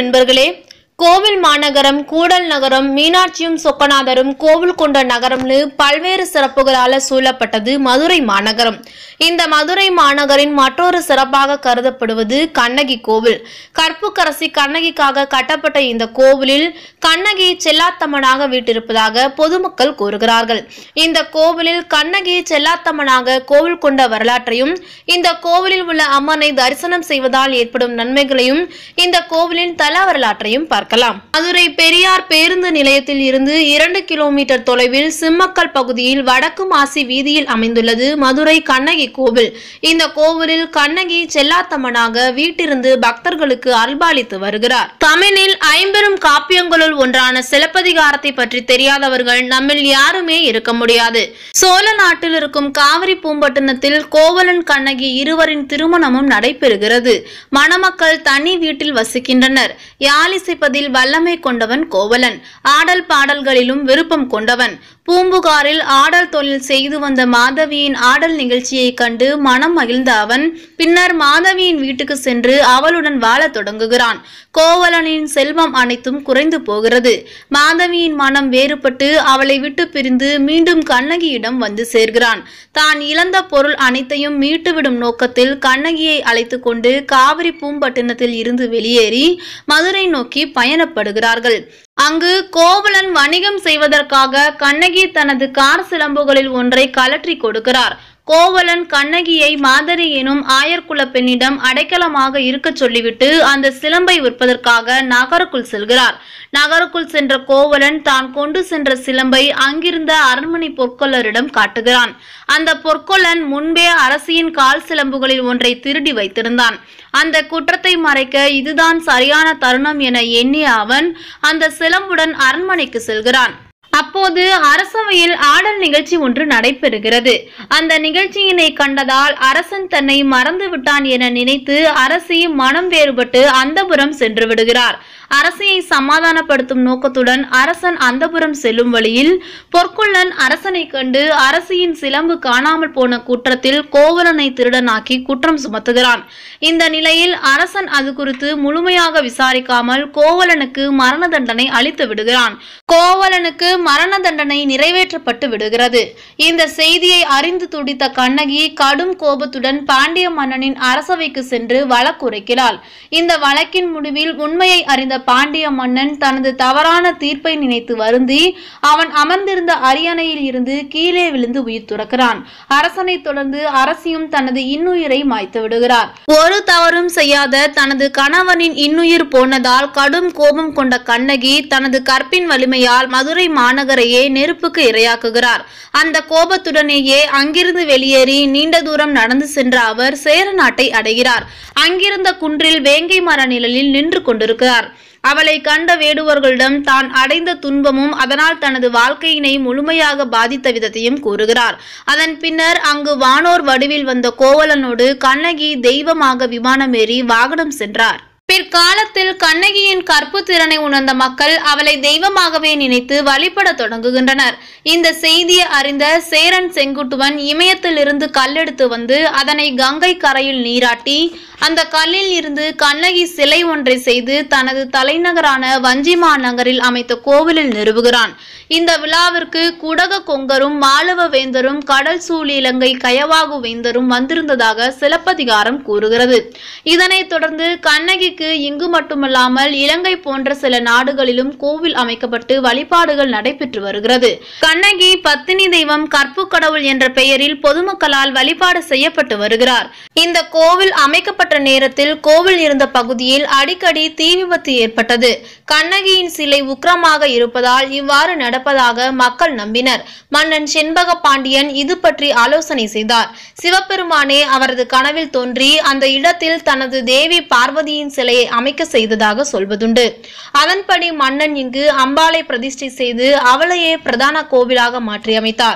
நண்பர்களே கோவில் மாநகரம் கூடல் நகரம் மீனாட்சியும் சொக்கநாதரும் கோவில் கொண்ட நகரம்னு பல்வேறு சிறப்புகளால சூழப்பட்டது மதுரை மாநகரம் இந்த மதுரை மாநகரின் மற்றொரு சிறப்பாக கருதப்படுவது கண்ணகி கோவில் கற்புக்கரசி கண்ணகிக்காக கட்டப்பட்ட இந்த கோவிலில் கண்ணகி செல்லாத்தம்மனாக வீட்டிருப்பதாக பொதுமக்கள் கூறுகிறார்கள் இந்த கோவிலில் கண்ணகி செல்லாத்தம்மனாக கோவில் கொண்ட வரலாற்றையும் இந்த கோவிலில் உள்ள அம்மனை தரிசனம் செய்வதால் ஏற்படும் நன்மைகளையும் இந்த கோவிலின் தல வரலாற்றையும் பார்க்கலாம் மதுரை பெரியார் பேருந்து நிலையத்தில் இருந்து இரண்டு கிலோமீட்டர் தொலைவில் சிம்மக்கல் பகுதியில் வடக்கு மாசி வீதியில் அமைந்துள்ளது மதுரை கண்ணகி கோவில் இந்த கோவிலில் கண்ணகி செல்லாத்தம்மனாக வீட்டிருந்து பக்தர்களுக்கு அல்பாளித்து வருகிறார் தமிழில் ஐம்பெரும் காப்பியங்களுள் ஒன்றான சிலப்பதிகாரத்தை பற்றி தெரியாதவர்கள் நம்மில் யாருமே இருக்க முடியாது சோழ நாட்டில் இருக்கும் காவிரி பூம்பட்டினத்தில் கோவலன் கண்ணகி இருவரின் திருமணமும் நடைபெறுகிறது மணமக்கள் தனி வீட்டில் வசிக்கின்றனர் யாழிசைப்பதில் வல்லமை கொண்டவன் கோவலன் ஆடல் பாடல்களிலும் விருப்பம் கொண்டவன் பூம்புகாரில் ஆடல் தொழில் செய்து வந்த மாதவியின் ஆடல் நிகழ்ச்சியை கண்டு மனம் மகிழ்ந்த அவன் பின்னர் மாதவியின் வீட்டுக்கு சென்று அவளுடன் வாழத் தொடங்குகிறான் கோவலனின் செல்வம் அனைத்தும் குறைந்து போகிறது மாதவியின் மனம் வேறுபட்டு அவளை விட்டு பிரிந்து மீண்டும் கண்ணகியிடம் வந்து சேர்கிறான் தான் இழந்த பொருள் அனைத்தையும் மீட்டுவிடும் நோக்கத்தில் கண்ணகியை அழைத்து கொண்டு காவிரி பூம்பட்டினத்தில் இருந்து வெளியேறி மதுரை நோக்கி பயணப்படுகிறார்கள் அங்கு கோவலன் வணிகம் செய்வதற்காக கண்ணகி தனது கார் சிலம்புகளில் ஒன்றை கலற்றி கொடுக்கிறார் கோவலன் கண்ணகியை மாதரி எனும் ஆயர்குல பெண்ணிடம் அடைக்கலமாக இருக்கச் சொல்லிவிட்டு அந்த சிலம்பை விற்பதற்காக நகருக்குள் செல்கிறார் நகருக்குள் சென்ற கோவலன் தான் கொண்டு சென்ற சிலம்பை அங்கிருந்த அரண்மனை பொற்கொள்ளரிடம் காட்டுகிறான் அந்த பொற்கொள்ளன் முன்பே அரசியின் கால் சிலம்புகளில் ஒன்றை திருடி வைத்திருந்தான் அந்த குற்றத்தை மறைக்க இதுதான் சரியான தருணம் என எண்ணிய அவன் அந்த சிலம்புடன் அரண்மனைக்கு செல்கிறான் அப்போது அரசவையில் ஆடல் நிகழ்ச்சி ஒன்று நடைபெறுகிறது அந்த நிகழ்ச்சியினை கண்டதால் அரசன் தன்னை மறந்து விட்டான் என நினைத்து அரசி மனம் வேறுபட்டு அந்தபுரம் சென்று விடுகிறார் அரசியை சமாதானப்படுத்தும் நோக்கத்துடன் அரசன் அந்தபுரம் செல்லும் வழியில் பொற்கொள்ளன் அரசனை கண்டு அரசியின் சிலம்பு காணாமல் போன குற்றத்தில் கோவலனை திருடனாக்கி குற்றம் சுமத்துகிறான் இந்த நிலையில் அரசன் அது குறித்து முழுமையாக விசாரிக்காமல் கோவலனுக்கு மரண தண்டனை அளித்து விடுகிறான் கோவலனுக்கு மரண தண்டனை நிறைவேற்றப்பட்டு விடுகிறது இந்த செய்தியை அறிந்து துடித்த கண்ணகி கடும் கோபத்துடன் பாண்டிய மன்னனின் அரசவைக்கு சென்று வழக்குரைக்கிறாள் இந்த வழக்கின் முடிவில் உண்மையை அறிந்த பாண்டிய மன்னன் தனது தவறான தீர்ப்பை நினைத்து வருந்தி அவன் அமர்ந்திருந்த அரியணையில் இருந்து கீழே விழுந்து உயிர் துறக்கிறான் அரசனை தொடர்ந்து அரசியும் தனது இன்னுயிரை மாய்த்து விடுகிறார் ஒரு தவறும் செய்யாத தனது கணவனின் இன்னுயிர் போனதால் கடும் கோபம் கொண்ட கண்ணகி தனது கற்பின் வலிமையால் மதுரை மாநகரையே நெருப்புக்கு இரையாக்குகிறார் அந்த கோபத்துடனேயே அங்கிருந்து வெளியேறி நீண்ட தூரம் நடந்து சென்ற அவர் சேர நாட்டை அடைகிறார் அங்கிருந்த குன்றில் வேங்கை மர நிழலில் நின்று கொண்டிருக்கிறார் அவளை கண்ட வேடுவர்களிடம் தான் அடைந்த துன்பமும் அதனால் தனது வாழ்க்கையினை முழுமையாக பாதித்த விதத்தையும் கூறுகிறார் அதன் பின்னர் அங்கு வானோர் வடிவில் வந்த கோவலனோடு கண்ணகி தெய்வமாக விமானமேறி வாகனம் சென்றார் பிற்காலத்தில் கண்ணகியின் கற்பு திறனை உணர்ந்த மக்கள் அவளை தெய்வமாகவே நினைத்து வழிபட தொடங்குகின்றனர் இந்த செய்தியை அறிந்த சேரன் செங்குட்டுவன் இமயத்திலிருந்து கல்லெடுத்து வந்து அதனை கங்கை கரையில் நீராட்டி அந்த கல்லில் இருந்து கண்ணகி சிலை ஒன்றை செய்து தனது தலைநகரான வஞ்சிமா நகரில் அமைத்த கோவிலில் நிறுவுகிறான் இந்த விழாவிற்கு குடக கொங்கரும் மாளவ வேந்தரும் கடல் சூழ் இலங்கை கயவாகு வேந்தரும் வந்திருந்ததாக சிலப்பதிகாரம் கூறுகிறது இதனைத் தொடர்ந்து கண்ணகிக்கு இங்கு மட்டுமல்லாமல் இலங்கை போன்ற சில நாடுகளிலும் கோவில் அமைக்கப்பட்டு வழிபாடுகள் நடைபெற்று வருகிறது கண்ணகி பத்தினி தெய்வம் கற்பு கடவுள் என்ற பெயரில் பொதுமக்களால் வழிபாடு செய்யப்பட்டு வருகிறார் இந்த கோவில் அமைக்கப்பட்ட நேரத்தில் கோவில் இருந்த பகுதியில் அடிக்கடி தீ விபத்து ஏற்பட்டது கண்ணகியின் சிலை உக்கிரமாக இருப்பதால் இவ்வாறு நடப்பதாக மக்கள் நம்பினர் மன்னன் செண்பக பாண்டியன் இது பற்றி ஆலோசனை செய்தார் சிவபெருமானே அவரது கனவில் தோன்றி அந்த இடத்தில் தனது தேவி பார்வதியின் சிலையை அமைக்க செய்ததாக சொல்வதுண்டு அதன்படி மன்னன் இங்கு அம்பாளை பிரதிஷ்டை செய்து அவளையே பிரதான கோவிலாக மாற்றி அமைத்தார்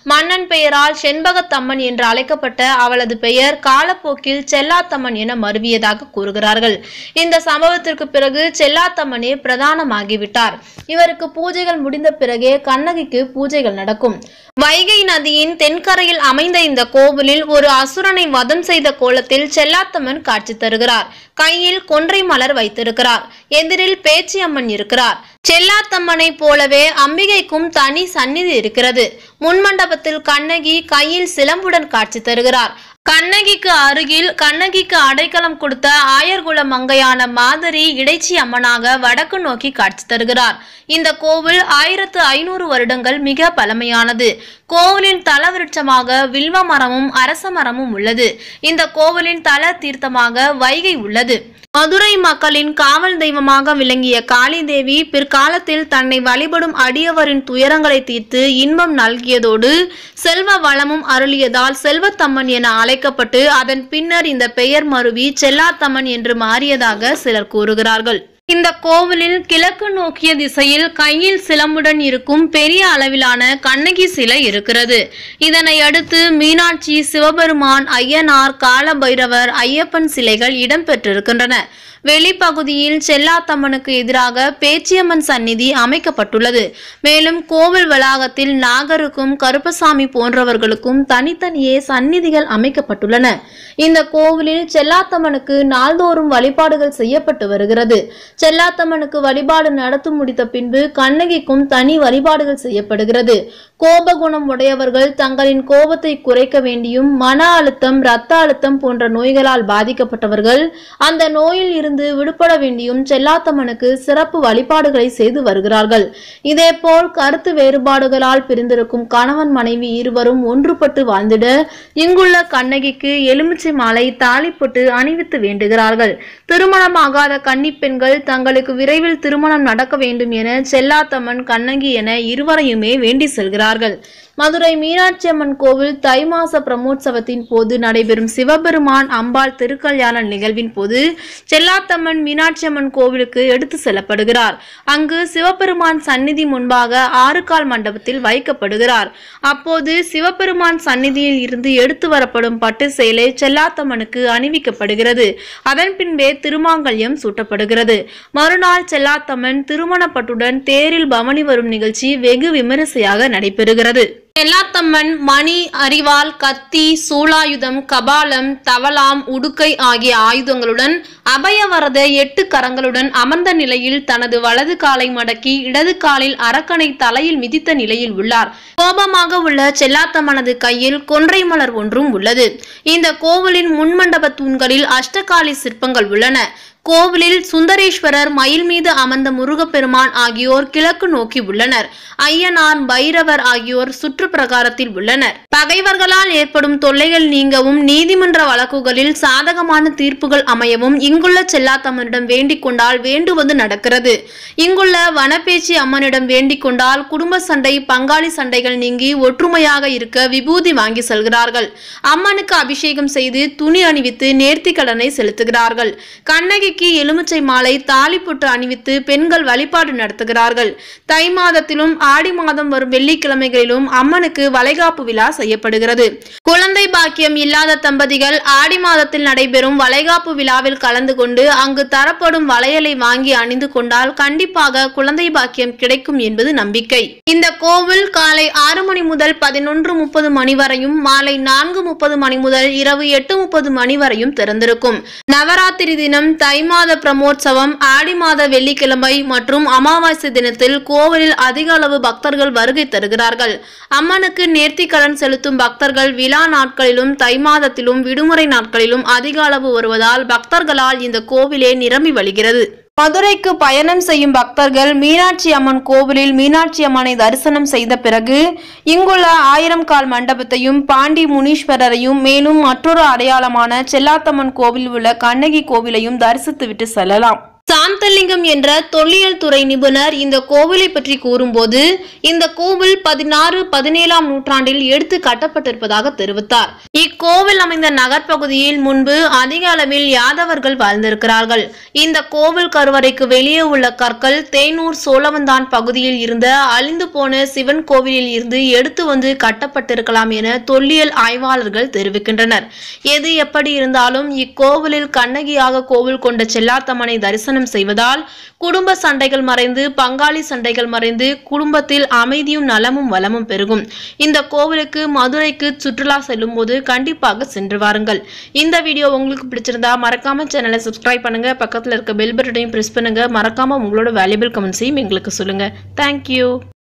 மன்னன் பெயரால் செண்பகத்தம்மன் என்று அழைக்கப்பட்ட அவளது பெயர் காலப்போக்கில் செல்லாத்தம்மன் என மருவியதாக கூறுகிறார்கள் இந்த சம்பவத்திற்கு பிறகு செல்லாத்தம்மனே பிரதானமாகிவிட்டார் இவருக்கு பூஜைகள் முடிந்த பிறகே கண்ணகிக்கு பூஜைகள் நடக்கும் வைகை நதியின் தென்கரையில் அமைந்த இந்த கோவிலில் ஒரு அசுரனை வதம் செய்த கோலத்தில் செல்லாத்தம்மன் காட்சி தருகிறார் கையில் கொன்றை மலர் வைத்திருக்கிறார் எதிரில் பேச்சியம்மன் இருக்கிறார் செல்லாத்தம்மனை போலவே அம்பிகைக்கும் தனி சந்நிதி இருக்கிறது முன்மண்டபத்தில் கண்ணகி கையில் சிலம்புடன் காட்சி தருகிறார் கண்ணகிக்கு அருகில் கண்ணகிக்கு அடைக்கலம் கொடுத்த ஆயர்குல மங்கையான மாதரி இடைச்சி அம்மனாக வடக்கு நோக்கி காட்சி தருகிறார் இந்த கோவில் ஆயிரத்து ஐநூறு வருடங்கள் மிக பழமையானது கோவிலின் தல விருட்சமாக வில்வ மரமும் அரச மரமும் உள்ளது இந்த கோவிலின் தல தீர்த்தமாக வைகை உள்ளது மதுரை மக்களின் காவல் தெய்வமாக விளங்கிய காளி தேவி பிற்காலத்தில் தன்னை வழிபடும் அடியவரின் துயரங்களை தீர்த்து இன்பம் நல்கியதோடு செல்வ வளமும் அருளியதால் செல்வத்தம்மன் என அழைக்கப்பட்டு அதன் பின்னர் இந்த பெயர் மருவி செல்லாத்தம்மன் என்று மாறியதாக சிலர் கூறுகிறார்கள் இந்த கோவிலில் கிழக்கு நோக்கிய திசையில் கையில் சிலம்புடன் இருக்கும் பெரிய அளவிலான கண்ணகி சிலை இருக்கிறது இதனை அடுத்து மீனாட்சி சிவபெருமான் ஐயனார் காலபைரவர் ஐயப்பன் சிலைகள் இடம்பெற்றிருக்கின்றன வெளிப்பகுதியில் செல்லாத்தம்மனுக்கு எதிராக பேச்சியம்மன் சந்நிதி அமைக்கப்பட்டுள்ளது மேலும் கோவில் வளாகத்தில் நாகருக்கும் கருப்பசாமி போன்றவர்களுக்கும் தனித்தனியே சந்நிதிகள் அமைக்கப்பட்டுள்ளன இந்த கோவிலில் செல்லாத்தம்மனுக்கு நாள்தோறும் வழிபாடுகள் செய்யப்பட்டு வருகிறது செல்லாத்தம்மனுக்கு வழிபாடு நடத்தி முடித்த பின்பு கண்ணகிக்கும் தனி வழிபாடுகள் செய்யப்படுகிறது கோபகுணம் உடையவர்கள் தங்களின் கோபத்தை குறைக்க வேண்டியும் மன அழுத்தம் இரத்த அழுத்தம் போன்ற நோய்களால் பாதிக்கப்பட்டவர்கள் அந்த நோயில் இருந்து விடுபட வேண்டியும் செல்லாத்தம்மனுக்கு சிறப்பு வழிபாடுகளை செய்து வருகிறார்கள் இதேபோல் கருத்து வேறுபாடுகளால் பிரிந்திருக்கும் கணவன் மனைவி இருவரும் ஒன்றுபட்டு வாழ்ந்திட இங்குள்ள கண்ணகிக்கு எலுமிச்சை மாலை தாலிப்பொட்டு அணிவித்து வேண்டுகிறார்கள் திருமணமாகாத கன்னிப் பெண்கள் தங்களுக்கு விரைவில் திருமணம் நடக்க வேண்டும் என செல்லாத்தம்மன் கண்ணகி என இருவரையுமே வேண்டி செல்கிறார்கள் மதுரை மீனாட்சி அம்மன் கோவில் தை மாச பிரமோற்சவத்தின் போது நடைபெறும் சிவபெருமான் அம்பாள் திருக்கல்யாண நிகழ்வின் போது செல்லாத்தம்மன் மீனாட்சி அம்மன் கோவிலுக்கு எடுத்து செல்லப்படுகிறார் அங்கு சிவபெருமான் சந்நிதி முன்பாக ஆறு கால் மண்டபத்தில் வைக்கப்படுகிறார் அப்போது சிவபெருமான் சந்நிதியில் இருந்து எடுத்து வரப்படும் பட்டு சேலை செல்லாத்தம்மனுக்கு அணிவிக்கப்படுகிறது அதன் பின்பே திருமாங்கல்யம் சூட்டப்படுகிறது மறுநாள் செல்லாத்தம்மன் திருமணப்பட்டுடன் தேரில் பவனி வரும் நிகழ்ச்சி வெகு விமரிசையாக நடைபெறுகிறது செல்லாத்தம்மன் மணி அரிவாள் கத்தி சூலாயுதம் கபாலம் தவளாம் உடுக்கை ஆகிய ஆயுதங்களுடன் அபயவரத எட்டு கரங்களுடன் அமர்ந்த நிலையில் தனது வலது காலை மடக்கி இடது காலில் அரக்கனை தலையில் மிதித்த நிலையில் உள்ளார் கோபமாக உள்ள செல்லாத்தம்மனது கையில் கொன்றை மலர் ஒன்றும் உள்ளது இந்த கோவிலின் முன்மண்டப தூண்களில் அஷ்டகாலி சிற்பங்கள் உள்ளன கோவிலில் சுந்தரேஸ்வரர் மயில் மீது அமர்ந்த முருகப்பெருமான் ஆகியோர் கிழக்கு நோக்கி உள்ளனர் ஐயனார் பைரவர் ஆகியோர் சுற்று பிரகாரத்தில் உள்ளனர் பகைவர்களால் ஏற்படும் தொல்லைகள் நீங்கவும் நீதிமன்ற வழக்குகளில் சாதகமான தீர்ப்புகள் அமையவும் இங்குள்ள செல்லாத்தம்மனிடம் வேண்டிக் கொண்டால் வேண்டுவது நடக்கிறது இங்குள்ள வனப்பேச்சி அம்மனிடம் வேண்டிக் கொண்டால் குடும்ப சண்டை பங்காளி சண்டைகள் நீங்கி ஒற்றுமையாக இருக்க விபூதி வாங்கி செல்கிறார்கள் அம்மனுக்கு அபிஷேகம் செய்து துணி அணிவித்து நேர்த்தி கடனை செலுத்துகிறார்கள் கண்ணகிக்கு எலுமிச்சை மாலை தாலிப்பொட்டு அணிவித்து பெண்கள் வழிபாடு நடத்துகிறார்கள் தை மாதத்திலும் ஆடி மாதம் வரும் வெள்ளிக்கிழமைகளிலும் அம்மனுக்கு வளைகாப்பு விழா செய்யப்படுகிறது குழந்தை பாக்கியம் இல்லாத தம்பதிகள் ஆடி மாதத்தில் நடைபெறும் வளைகாப்பு விழாவில் கலந்து கொண்டு அங்கு தரப்படும் வளையலை வாங்கி அணிந்து கொண்டால் கண்டிப்பாக குழந்தை பாக்கியம் கிடைக்கும் என்பது நம்பிக்கை இந்த கோவில் காலை ஆறு மணி முதல் பதினொன்று முப்பது மணி வரையும் மாலை நான்கு முப்பது மணி முதல் இரவு எட்டு முப்பது மணி வரையும் திறந்திருக்கும் நவராத்திரி தினம் தை மாத பிரமோற்சவம் ஆடி மாத வெள்ளிக்கிழமை மற்றும் அமாவாசை தினத்தில் கோவிலில் அதிக அளவு பக்தர்கள் வருகை தருகிறார்கள் அம்மனுக்கு நேர்த்திக்கடன் செலுத்தும் பக்தர்கள் விழா நாட்களிலும் தை மாதத்திலும் விடுமுறை நாட்களிலும் அதிக அளவு வருவதால் பக்தர்களால் இந்த கோவிலே நிரம்பி வழிகிறது மதுரைக்கு பயணம் செய்யும் பக்தர்கள் மீனாட்சி அம்மன் கோவிலில் மீனாட்சி அம்மனை தரிசனம் செய்த பிறகு இங்குள்ள ஆயிரம் கால் மண்டபத்தையும் பாண்டி முனீஸ்வரரையும் மேலும் மற்றொரு அடையாளமான செல்லாத்தம்மன் கோவில் உள்ள கண்ணகி கோவிலையும் தரிசித்துவிட்டு செல்லலாம் சாந்தலிங்கம் என்ற தொல்லியல் துறை நிபுணர் இந்த கோவிலை பற்றி கூறும்போது இந்த கோவில் பதினாறு பதினேழாம் நூற்றாண்டில் எடுத்து கட்டப்பட்டிருப்பதாக தெரிவித்தார் இக்கோவில் அமைந்த நகர்ப்பகுதியில் முன்பு அதிக அளவில் யாதவர்கள் வாழ்ந்திருக்கிறார்கள் இந்த கோவில் கருவறைக்கு வெளியே உள்ள கற்கள் தேனூர் சோழவந்தான் பகுதியில் இருந்த அழிந்து போன சிவன் கோவிலில் இருந்து எடுத்து வந்து கட்டப்பட்டிருக்கலாம் என தொல்லியல் ஆய்வாளர்கள் தெரிவிக்கின்றனர் எது எப்படி இருந்தாலும் இக்கோவிலில் கண்ணகியாக கோவில் கொண்ட செல்லாத்தம்மனை தரிசனம் செய்வதால் குடும்ப சண்டைகள் மறைந்து பங்காளி சண்டைகள் மறைந்து குடும்பத்தில் அமைதியும் நலமும் வளமும் பெருகும் இந்த கோவிலுக்கு மதுரைக்கு சுற்றுலா செல்லும் போது கண்டிப்பாக சென்று வாருங்கள் இந்த வீடியோ உங்களுக்கு பிடிச்சிருந்தா மறக்காம சேனலை சப்ஸ்கிரைப் பண்ணுங்க பக்கத்தில் இருக்க பெல் பட்டனையும் பிரஸ் பண்ணுங்க மறக்காம உங்களோட வேல்யூபிள் கமெண்ட்ஸையும் எங்களுக்கு சொல்லுங்க தேங்க்யூ